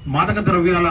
మాదక ద్రవ్యాల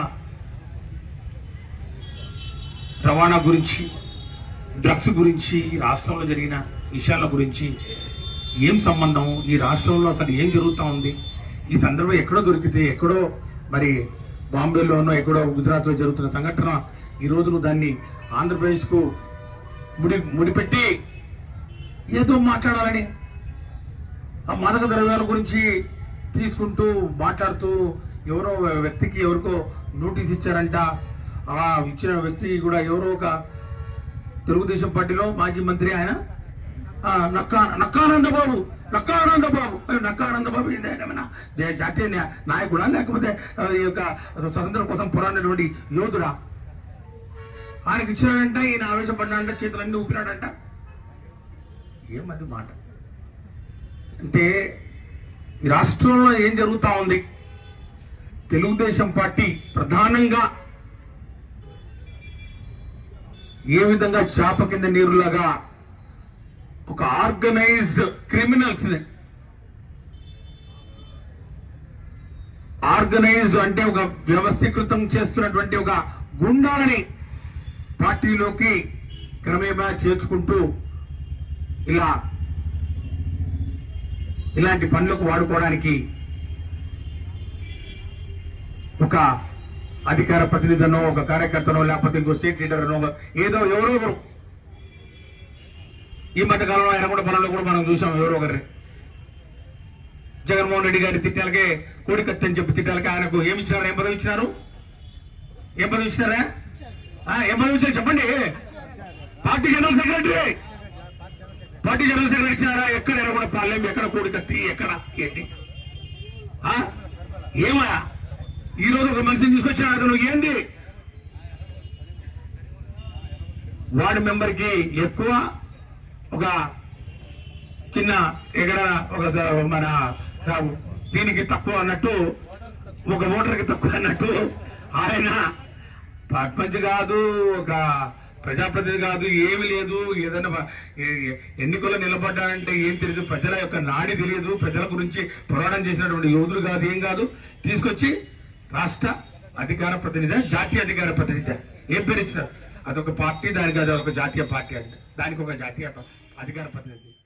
రవాణా గురించి డ్రగ్స్ గురించి ఈ రాష్ట్రంలో జరిగిన విషయాల గురించి ఏం సంబంధం ఈ రాష్ట్రంలో అసలు ఏం జరుగుతూ ఉంది ఈ సందర్భం ఎక్కడో దొరికితే ఎక్కడో మరి బాంబేలోనో ఎక్కడో గుజరాత్లో జరుగుతున్న సంఘటన ఈ రోజు నువ్వు దాన్ని ఆంధ్రప్రదేశ్కు ముడి ముడిపెట్టి ఏదో మాట్లాడాలని ఆ మాదక ద్రవ్యాల గురించి తీసుకుంటూ మాట్లాడుతూ ఎవరో వ్యక్తికి ఎవరికో నోటీస్ ఇచ్చారంట ఆ ఇచ్చిన వ్యక్తి కూడా ఎవరో ఒక తెలుగుదేశం పార్టీలో మాజీ మంత్రి ఆయన ఆ, నక్కా నక్కానంద బాబు నక్కానంద బాబు ఏ, నక్కానంద బాబు ఏంటి ఆయన ఏమైనా దే- జాతీయ న్యా- నాయకుడా లేకపోతే ఆ, ఈ యొక్క స్వతంత్రం కోసం పోరాడినటువంటి యోధుడా ఆయనకి ఇచ్చినాడంట ఈయన ఆవేశపడ్డాడంట చేతులన్నీ ఊపినాడంట ఏమది మాట అంటే ఈ రాష్ట్రంలో ఏం జరుగుతా ఉంది తెలుగుదేశం పార్టీ ప్రధానంగా ఏ విధంగా చాప కింద నీరులాగా ఒక ఆర్గనైజ్డ్ క్రిమినల్స్ ని ఆర్గనైజ్డ్ అంటే ఒక వ్యవస్థీకృతం చేస్తున్నటువంటి ఒక గుండాలని పార్టీలోకి క్రమేణా చేర్చుకుంటూ ఇలా ఇలాంటి పనులకు వాడుకోవడానికి ఒక అధికార ప్రతినిధనో ఒక కార్యకర్తనో లేకపోతే ఇంకో స్టేట్ లీడర్నో ఏదో ఎవరో ఒకరు ఈ మధ్య కాలంలో ఆయన కూడా పనులు కూడా మనం చూసాం ఎవరో ఒకరిని జగన్మోహన్ రెడ్డి గారి తిట్టాలకే కోడికత్తి అని చెప్పి తిట్టాలకే ఆయనకు ఏమి ఇచ్చినారు ఏం పదవి ఇచ్చినారు ఏం పదవి ఇచ్చినారా ఆ, ఏం పదవి ఇచ్చారు చెప్పండి party general secretary party general secretary ఇచ్చినారా ఎక్కడైనా కూడా పాలెం ఎక్కడ కోడికత్తి ఎక్కడ ఏంటి ఆ? ఏమా ఈ రోజు ఒక మనిషిని తీసుకొచ్చిన అతను ఏంది వార్డు మెంబర్ కి ఎక్కువ ఒక చిన్న ఎక్కడ ఒక స- మన స- దీనికి తక్కువ అన్నట్టు ఒక ఓటర్కి తక్కువ అన్నట్టు ఆయన సర్పంచ్ కాదు ఒక ప్రజాప్రతినిధి కాదు ఏమి లేదు ఏదైనా ప- ఏ- ఏ- ఎన్నికల్లో నిలబడ్డాడంటే ఏం తెలియదు ప్రజల యొక్క నాడి తెలియదు ప్రజల గురించి పోరాటం చేసినటువంటి యోధులు కాదు ఏం కాదు తీసుకొచ్చి రాష్ట్ర అధికార ప్రతినిధి జాతీయ అధికార ప్రతినిధి ఏం పేరు ఇచ్చినారు అదొక పార్టీ దానికి అది ఒక జాతీయ పార్టీ అంటే దానికి ఒక జాతీయ ప- అధికార ప్రతినిధి